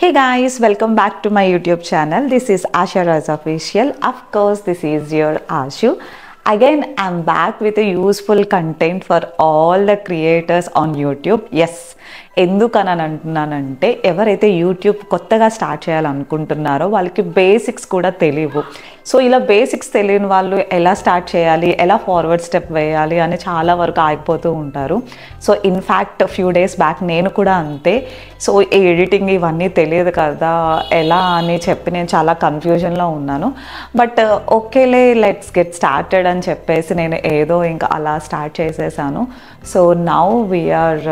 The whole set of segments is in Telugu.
Hey guys, welcome back to my YouTube channel. This is Asha Raz Official. Of course, this is your Ashu. Again, I'm back with a useful content for all the creators on YouTube. Yes, ఎందుకని అని అంటున్నానంటే ఎవరైతే యూట్యూబ్ కొత్తగా స్టార్ట్ చేయాలనుకుంటున్నారో వాళ్ళకి బేసిక్స్ కూడా తెలియవు సో ఇలా బేసిక్స్ తెలియని వాళ్ళు ఎలా స్టార్ట్ చేయాలి ఎలా ఫార్వర్డ్ స్టెప్ వేయాలి అని చాలా వరకు ఆగిపోతూ ఉంటారు so in fact few days back నేను కూడా అంతే సో ఈ ఎడిటింగ్ ఇవన్నీ తెలియదు కదా ఎలా అని చెప్పి నేను చాలా కన్ఫ్యూజన్లో ఉన్నాను బట్ ఓకేలే లెట్స్ గెట్ స్టార్టెడ్ అని చెప్పేసి నేను ఏదో ఇంకా అలా స్టార్ట్ చేసేసాను so now we are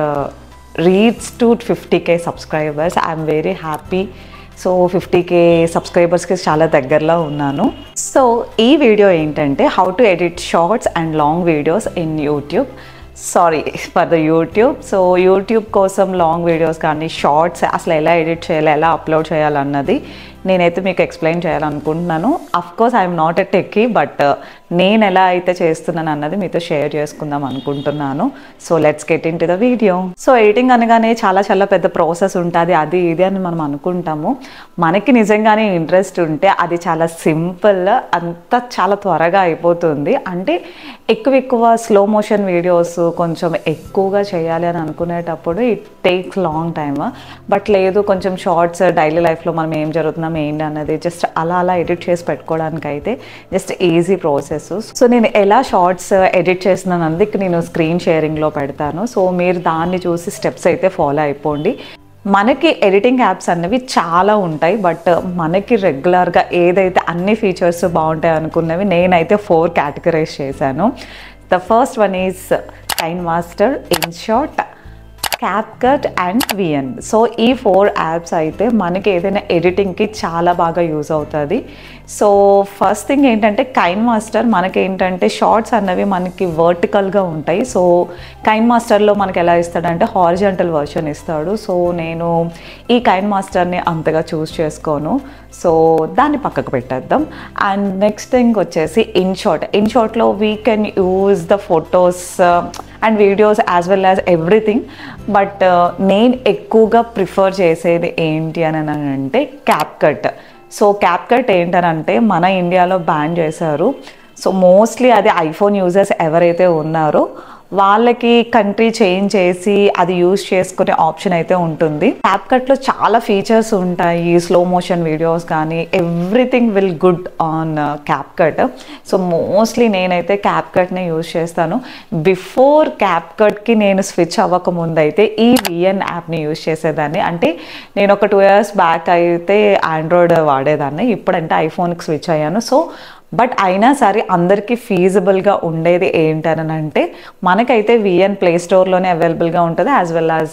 reach to fifty K subscribers I'm very happy so fifty K సబ్స్క్రైబర్స్కి చాలా దగ్గరలో ఉన్నాను సో ఈ వీడియో ఏంటంటే how to edit shorts and long videos in YouTube sorry for the YouTube so YouTube కోసం లాంగ్ వీడియోస్ కానీ షార్ట్స్ అసలు ఎలా ఎడిట్ చేయాలి ఎలా అప్లోడ్ చేయాలన్నది నేనైతే మీకు ఎక్స్ప్లెయిన్ చేయాలనుకుంటున్నాను of course I'm not a techie but నేను ఎలా అయితే చేస్తున్నాను అన్నది మీతో షేర్ చేసుకుందాం అనుకుంటున్నాను so let's get into the video so editing అనగానే చాలా చాలా పెద్ద ప్రాసెస్ ఉంటుంది అది ఇది అని మనం అనుకుంటాము మనకి నిజంగానే ఇంట్రెస్ట్ ఉంటే అది చాలా సింపుల్ అంత చాలా త్వరగా అయిపోతుంది అంటే ఎక్కువ ఎక్కువ స్లో మోషన్ వీడియోస్ కొంచెం ఎక్కువగా చేయాలి అని అనుకునేటప్పుడు it takes long time but లేదు కొంచెం షార్ట్స్ డైలీ లైఫ్లో మనం ఏం జరుగుతున్నాం ఏంటి అన్నది జస్ట్ అలా అలా ఎడిట్ చేసి పెట్టుకోవడానికి అయితే జస్ట్ ఈజీ ప్రాసెస్ సో నేను ఎలా షార్ట్స్ ఎడిట్ చేస్తున్నాను అందుకు నేను స్క్రీన్ షేరింగ్లో పెడతాను సో మీరు దాన్ని చూసి స్టెప్స్ అయితే ఫాలో అయిపోండి మనకి ఎడిటింగ్ యాప్స్ అన్నవి చాలా ఉంటాయి బట్ మనకి రెగ్యులర్గా ఏదైతే అన్ని ఫీచర్స్ బాగుంటాయి అనుకున్నవి నేనైతే ఫోర్ కేటగరైజ్ చేశాను the first one is KineMaster InShot CapCut and VN so ఈ ఫోర్ యాప్స్ అయితే మనకి ఏదైనా ఎడిటింగ్కి చాలా బాగా యూజ్ అవుతుంది సో ఫస్ట్ థింగ్ ఏంటంటే కైన్ మాస్టర్ మనకి ఏంటంటే షార్ట్స్ అన్నవి మనకి వర్టికల్గా ఉంటాయి సో కైన్ మాస్టర్లో మనకి ఎలా ఇస్తాడంటే హారిజంటల్ వర్షన్ ఇస్తాడు సో నేను ఈ కైన్ మాస్టర్ని అంతగా చూస్ చేసుకోను సో దాన్ని పక్కకు పెట్టేద్దాం అండ్ నెక్స్ట్ థింగ్ వచ్చేసి ఇన్ షార్ట్ ఇన్ షార్ట్లో we can use the photos and videos as well as everything but నేను ఎక్కువగా ప్రిఫర్ చేసేది ఏంటి అని అంటే CapCut so CapCut ఏంటనంటే మన ఇండియాలో బ్యాన్ చేశారు సో మోస్ట్లీ అది ఐఫోన్ యూజర్స్ ఎవరైతే ఉన్నారో వాళ్ళకి కంట్రీ చేంజ్ చేసి అది యూజ్ చేసుకునే ఆప్షన్ అయితే ఉంటుంది క్యాప్కట్లో చాలా ఫీచర్స్ ఉంటాయి స్లో మోషన్ వీడియోస్ కానీ everything will good on CapCut so mostly నేనైతే క్యాప్కట్నే యూజ్ చేస్తాను బిఫోర్ క్యాప్కట్కి నేను స్విచ్ అవ్వకముందు అయితే ఈ విఎన్ యాప్ని యూజ్ చేసేదాన్ని అంటే నేను ఒక టూ ఇయర్స్ బ్యాక్ అయితే ఆండ్రాయిడ్ వాడేదాన్ని ఇప్పుడంటే ఐఫోన్కి స్విచ్ అయ్యాను సో బట్ అయినా సరే అందరికీ ఫీజిబుల్గా ఉండేది ఏంటని అంటే మనకైతే విఎన్ ప్లే స్టోర్లోనే అవైలబుల్గా ఉంటుంది యాజ్ వెల్ యాజ్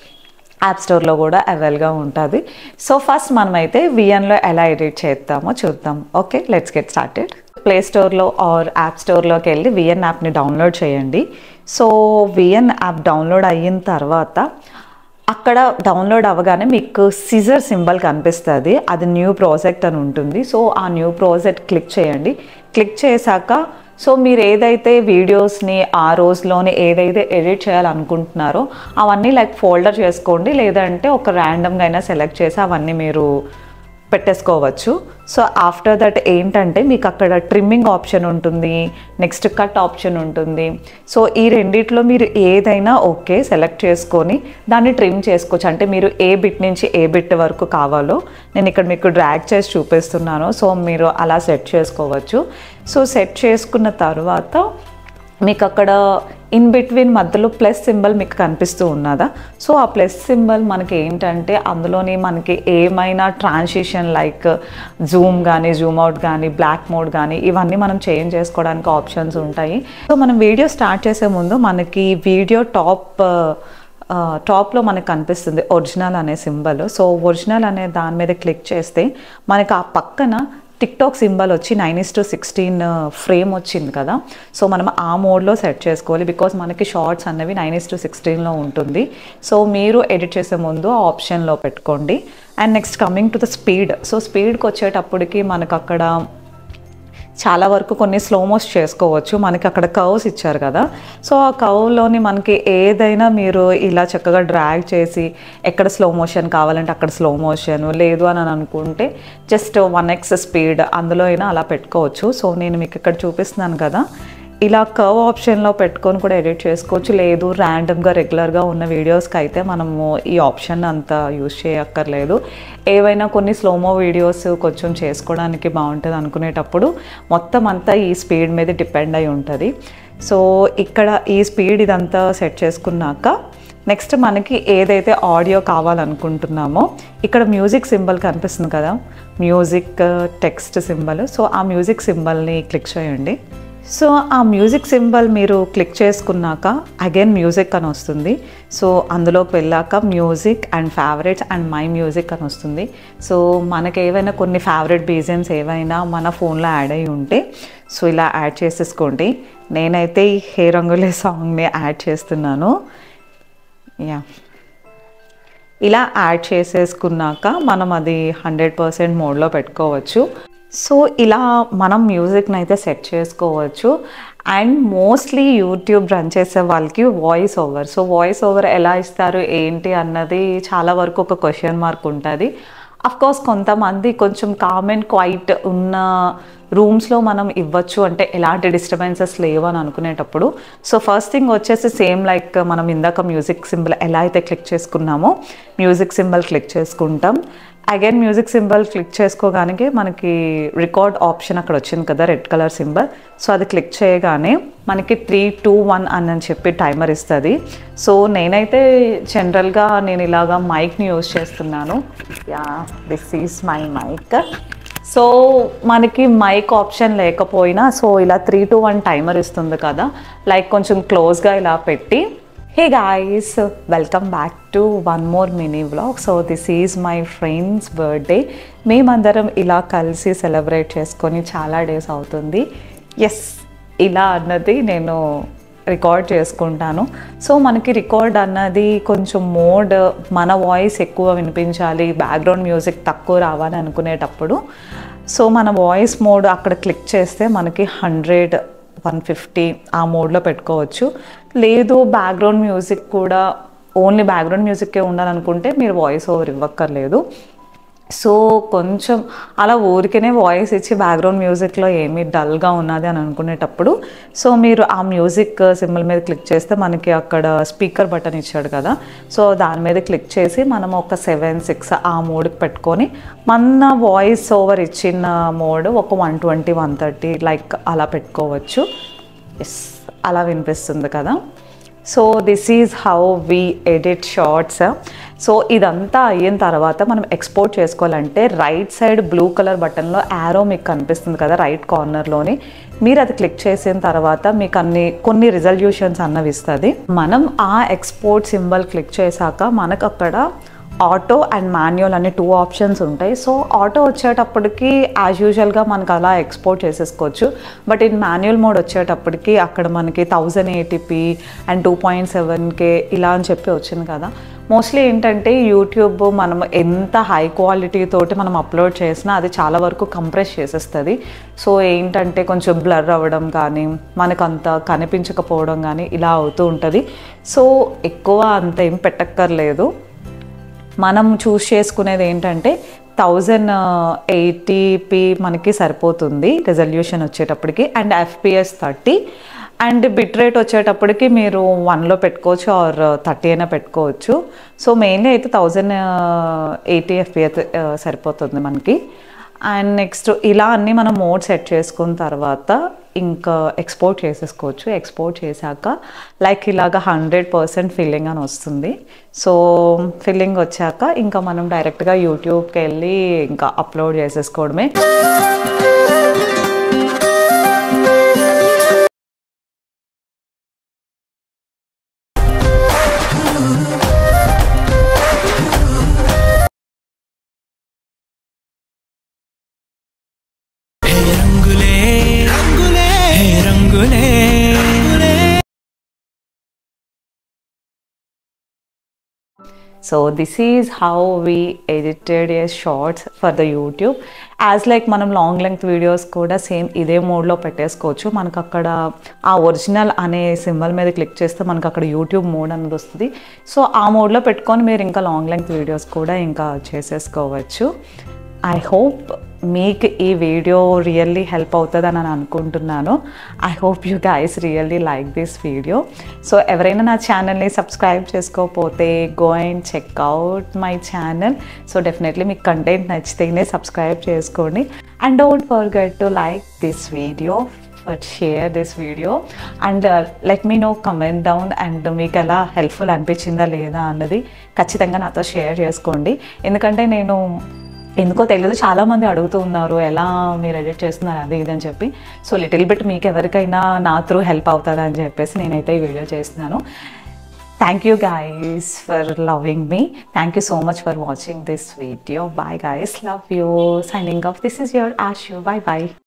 యాప్ స్టోర్లో కూడా అవైలబుల్గా ఉంటుంది సో ఫస్ట్ మనమైతే విఎన్లో ఎలా ఎడిట్ చేద్దామో చూద్దాం okay let's get started play స్టోర్లో ఆర్ యాప్ స్టోర్లోకి వెళ్ళి విఎన్ యాప్ని డౌన్లోడ్ చేయండి సో విఎన్ యాప్ డౌన్లోడ్ అయిన తర్వాత అక్కడ డౌన్లోడ్ అవ్వగానే మీకు సిజర్ సింబల్ కనిపిస్తుంది అది న్యూ ప్రాజెక్ట్ అని ఉంటుంది సో ఆ న్యూ ప్రాజెక్ట్ క్లిక్ చేయండి క్లిక్ చేశాక సో మీరు ఏదైతే వీడియోస్ని ఆ రోజులోనే ఏదైతే ఎడిట్ చేయాలనుకుంటున్నారో అవన్నీ లైక్ ఫోల్డర్ చేసుకోండి లేదంటే ఒక ర్యాండమ్గా అయినా సెలెక్ట్ చేసి అవన్నీ మీరు పెట్టేసుకోవచ్చు సో ఆఫ్టర్ దట్ ఏంటంటే మీకు అక్కడ ట్రిమ్మింగ్ ఆప్షన్ ఉంటుంది నెక్స్ట్ కట్ ఆప్షన్ ఉంటుంది సో ఈ రెండిట్లో మీరు ఏదైనా ఓకే సెలెక్ట్ చేసుకొని దాన్ని ట్రిమ్ చేసుకోవచ్చు అంటే మీరు ఏ బిట్ నుంచి ఏ బిట్ వరకు కావాలో నేను ఇక్కడ మీకు డ్రాగ్ చేసి చూపిస్తున్నాను సో మీరు అలా సెట్ చేసుకోవచ్చు సో సెట్ చేసుకున్న తర్వాత మీకు అక్కడ ఇన్ బిట్వీన్ మధ్యలో ప్లస్ సింబల్ మీకు కనిపిస్తూ ఉన్నదా సో ఆ ప్లస్ సింబల్ మనకి ఏంటంటే అందులోని మనకి ఏమైనా ట్రాన్సిషన్ లైక్ జూమ్ కానీ జూమ్ అవుట్ కానీ బ్లాక్ మోడ్ కానీ ఇవన్నీ మనం చేంజ్ చేసుకోవడానికి ఆప్షన్స్ ఉంటాయి సో మనం వీడియో స్టార్ట్ చేసే ముందు మనకి వీడియో టాప్ టాప్లో మనకు కనిపిస్తుంది ఒరిజినల్ అనే సింబల్ సో ఒరిజినల్ అనే దాని మీద క్లిక్ చేస్తే మనకి ఆ పక్కన టిక్టాక్ సింబల్ వచ్చి nine is to sixteen frame వచ్చింది కదా సో మనం ఆ మోడ్లో సెట్ చేసుకోవాలి బికాస్ మనకి షార్ట్స్ అన్నవి నైన్ ఇస్ టు సిక్స్టీన్లో ఉంటుంది సో మీరు ఎడిట్ చేసే ముందు ఆ ఆప్షన్లో పెట్టుకోండి and next coming to the speed so స్పీడ్కి వచ్చేటప్పటికి మనకు అక్కడ చాలా వరకు కొన్ని స్లోమోస్ చేసుకోవచ్చు మనకి అక్కడ కర్వ్స్ ఇచ్చారు కదా సో ఆ కర్వ్లోని మనకి ఏదైనా మీరు ఇలా చక్కగా డ్రాగ్ చేసి ఎక్కడ స్లో మోషన్ కావాలంటే అక్కడ స్లో మోషన్ లేదు అని అనుకుంటే జస్ట్ వన్ ఎక్స్ స్పీడ్ అందులో అయినా అలా పెట్టుకోవచ్చు సో నేను మీకు ఇక్కడ చూపిస్తున్నాను కదా ఇలా కర్వ్ ఆప్షన్లో పెట్టుకొని కూడా ఎడిట్ చేసుకోవచ్చు లేదు ర్యాండమ్గా రెగ్యులర్గా ఉన్న వీడియోస్కి అయితే మనము ఈ ఆప్షన్ అంత యూజ్ చేయక్కర్లేదు ఏవైనా కొన్ని స్లోమో వీడియోస్ కొంచెం చేసుకోవడానికి బాగుంటుంది అనుకునేటప్పుడు మొత్తం అంతా ఈ స్పీడ్ మీద డిపెండ్ అయి ఉంటుంది సో ఇక్కడ ఈ స్పీడ్ ఇదంతా సెట్ చేసుకున్నాక నెక్స్ట్ మనకి ఏదైతే ఆడియో కావాలనుకుంటున్నామో ఇక్కడ మ్యూజిక్ సింబల్ కనిపిస్తుంది కదా మ్యూజిక్ టెక్స్ట్ సింబల్ సో ఆ మ్యూజిక్ సింబల్ని క్లిక్ చేయండి సో ఆ మ్యూజిక్ సింబల్ మీరు క్లిక్ చేసుకున్నాక అగైన్ మ్యూజిక్ అని వస్తుంది సో అందులోకి వెళ్ళాక music and favourites and my music అని వస్తుంది సో మనకి ఏవైనా కొన్ని ఫేవరెట్ బీజియమ్స్ ఏవైనా మన ఫోన్లో యాడ్ అయి ఉంటే సో ఇలా యాడ్ చేసేసుకోండి నేనైతే ఈ హే రంగులే సాంగ్ని యాడ్ చేస్తున్నాను యా ఇలా యాడ్ చేసేసుకున్నాక మనం అది హండ్రెడ్ పర్సెంట్ మోడ్లో పెట్టుకోవచ్చు సో ఇలా మనం మ్యూజిక్ని అయితే సెట్ చేసుకోవచ్చు అండ్ మోస్ట్లీ యూట్యూబ్ రన్ చేసే వాళ్ళకి voice over so voice over ఎలా ఇస్తారు ఏంటి అన్నది చాలా వరకు ఒక క్వశ్చన్ మార్క్ ఉంటుంది కోర్స్ కొంతమంది కొంచెం కామ్ అండ్ క్వైట్ ఉన్న రూమ్స్లో మనం ఇవ్వచ్చు అంటే ఎలాంటి డిస్టర్బెన్సెస్ లేవు అని అనుకునేటప్పుడు సో ఫస్ట్ థింగ్ వచ్చేసి సేమ్ లైక్ మనం ఇందాక మ్యూజిక్ సింబల్ ఎలా అయితే క్లిక్ చేసుకున్నామో మ్యూజిక్ సింబల్ క్లిక్ చేసుకుంటాం అగైన్ మ్యూజిక్ సింబల్ క్లిక్ చేసుకోగానే మనకి రికార్డ్ ఆప్షన్ అక్కడ వచ్చింది కదా రెడ్ కలర్ సింబల్ సో అది క్లిక్ చేయగానే మనకి త్రీ టూ వన్ అని చెప్పి టైమర్ ఇస్తుంది సో నేనైతే జనరల్గా నేను ఇలాగా మైక్ని యూజ్ చేస్తున్నాను yeah this is my mic so మనకి మైక్ ఆప్షన్ లేకపోయినా సో ఇలా త్రీ టు వన్ టైమర్ ఇస్తుంది కదా లైక్ కొంచెం క్లోజ్గా ఇలా పెట్టి hey guys welcome back to one more mini vlog so this is my friend's birthday మేమందరం ఇలా కలిసి సెలబ్రేట్ చేసుకొని చాలా డేస్ అవుతుంది ఎస్ ఇలా అన్నది నేను రికార్డ్ చేసుకుంటాను సో మనకి రికార్డ్ అన్నది కొంచెం మోడ్ మన వాయిస్ ఎక్కువ వినిపించాలి బ్యాక్గ్రౌండ్ మ్యూజిక్ తక్కువ రావాలి అనుకునేటప్పుడు సో మన వాయిస్ మోడ్ అక్కడ క్లిక్ చేస్తే మనకి హండ్రెడ్ వన్ ఫిఫ్టీ ఆ మోడ్లో పెట్టుకోవచ్చు లేదు బ్యాక్గ్రౌండ్ మ్యూజిక్ కూడా ఓన్లీ బ్యాక్గ్రౌండ్ మ్యూజిక్కే ఉండాలనుకుంటే మీరు వాయిస్ ఓవర్ ఇవ్వక్కర్లేదు సో కొంచెం అలా ఊరికనే వాయిస్ ఇచ్చి బ్యాక్గ్రౌండ్ మ్యూజిక్లో ఏమి డల్గా ఉన్నది అని అనుకునేటప్పుడు సో మీరు ఆ మ్యూజిక్ సింబల్ మీద క్లిక్ చేస్తే మనకి అక్కడ స్పీకర్ బటన్ ఇచ్చాడు కదా సో దాని మీద క్లిక్ చేసి మనం ఒక సెవెన్ సిక్స్ ఆ మోడ్కి పెట్టుకొని మన వాయిస్ ఓవర్ ఇచ్చిన మోడ్ ఒక one twenty one thirty like అలా పెట్టుకోవచ్చు ఎస్ అలా వినిపిస్తుంది కదా so this is how we edit shorts so ఇదంతా అయిన తర్వాత మనం ఎక్స్పోర్ట్ చేసుకోవాలంటే రైట్ సైడ్ బ్లూ కలర్ బటన్లో యారో మీకు కనిపిస్తుంది కదా రైట్ కార్నర్లోని మీరు అది క్లిక్ చేసిన తర్వాత మీకు అన్ని కొన్ని రిజల్యూషన్స్ అన్నవి ఇస్తుంది మనం ఆ ఎక్స్పోర్ట్ సింబల్ క్లిక్ చేశాక మనకు అక్కడ ఆటో అండ్ మాన్యువల్ అనే టూ ఆప్షన్స్ ఉంటాయి సో ఆటో వచ్చేటప్పటికి యాజ్ యూజువల్గా మనకు అలా ఎక్స్పోర్ట్ చేసేసుకోవచ్చు బట్ ఇన్ మాన్యువల్ మోడ్ వచ్చేటప్పటికి అక్కడ మనకి thousand eighty p and two point సెవెన్కే ఇలా అని చెప్పి వచ్చింది కదా మోస్ట్లీ ఏంటంటే యూట్యూబ్ మనం ఎంత హై క్వాలిటీ తోటి మనం అప్లోడ్ చేసినా అది చాలా వరకు కంప్రెస్ చేసేస్తుంది సో ఏంటంటే కొంచెం బ్లర్ అవ్వడం కానీ మనకు అంత కనిపించకపోవడం కానీ ఇలా అవుతూ ఉంటుంది సో ఎక్కువ అంత ఏం పెట్టక్కర్లేదు మనం చూస్ చేసుకునేది ఏంటంటే థౌజండ్ ఎయిటీపీ మనకి సరిపోతుంది రెజల్యూషన్ వచ్చేటప్పటికి and FPS thirty and bit rate వచ్చేటప్పటికి మీరు వన్లో పెట్టుకోవచ్చు ఆర్ థర్టీ అయినా పెట్టుకోవచ్చు సో మెయిన్లీ అయితే థౌజండ్ ఎయిటీ ఎఫ్పిఎస్ సరిపోతుంది మనకి అండ్ నెక్స్ట్ ఇలా అన్నీ మనం మోడ్ సెట్ చేసుకున్న తర్వాత ఇంకా ఎక్స్పోర్ట్ చేసేసుకోవచ్చు ఎక్స్పోర్ట్ చేశాక లైక్ ఇలాగ హండ్రెడ్ పర్సెంట్ ఫిల్లింగ్ అని వస్తుంది సో ఫిల్లింగ్ వచ్చాక ఇంకా మనం డైరెక్ట్గా యూట్యూబ్కి వెళ్ళి ఇంకా అప్లోడ్ చేసేసుకోవడమే హే రంగులే రంగులే హే రంగులే రంగులే so this is how we edited a shorts for the YouTube as like మనం లాంగ్ లెంగ్త్ వీడియోస్ కూడా సేమ్ ఇదే మోడ్లో పెట్టేసుకోవచ్చు మనకు అక్కడ ఆ ఒరిజినల్ అనే సింబల్ మీద క్లిక్ చేస్తే మనకు అక్కడ యూట్యూబ్ మోడ్ అనేది వస్తుంది సో ఆ మోడ్లో పెట్టుకొని మీరు ఇంకా లాంగ్ లెంగ్త్ వీడియోస్ కూడా ఇంకా చేసేసుకోవచ్చు ఐ హోప్ మీకు ఈ వీడియో రియల్లీ హెల్ప్ అవుతుందని నేను అనుకుంటున్నాను I hope you guys really like this video so ఎవరైనా నా ఛానల్ని సబ్స్క్రైబ్ చేసుకోకపోతే go and check out my channel so definitely మీకు కంటెంట్ నచ్చితేనే సబ్స్క్రైబ్ చేసుకోండి and don't forget to like this video but share this video and let me know comment down and మీకు ఎలా హెల్ప్ఫుల్ అనిపించిందా లేదా అన్నది ఖచ్చితంగా నాతో షేర్ చేసుకోండి ఎందుకంటే నేను ఎందుకో తెలియదు చాలామంది అడుగుతూ ఉన్నారు ఎలా మీరు ఎడిట్ చేస్తున్నారు అది ఇది అని చెప్పి సో లిటిల్ బిట్ మీకు ఎవరికైనా నా త్రూ హెల్ప్ అవుతుందా అని చెప్పేసి నేనైతే ఈ వీడియో చేస్తున్నాను thank you guys for loving me thank you so much for watching this video bye guys love you signing off this is your Ash you bye bye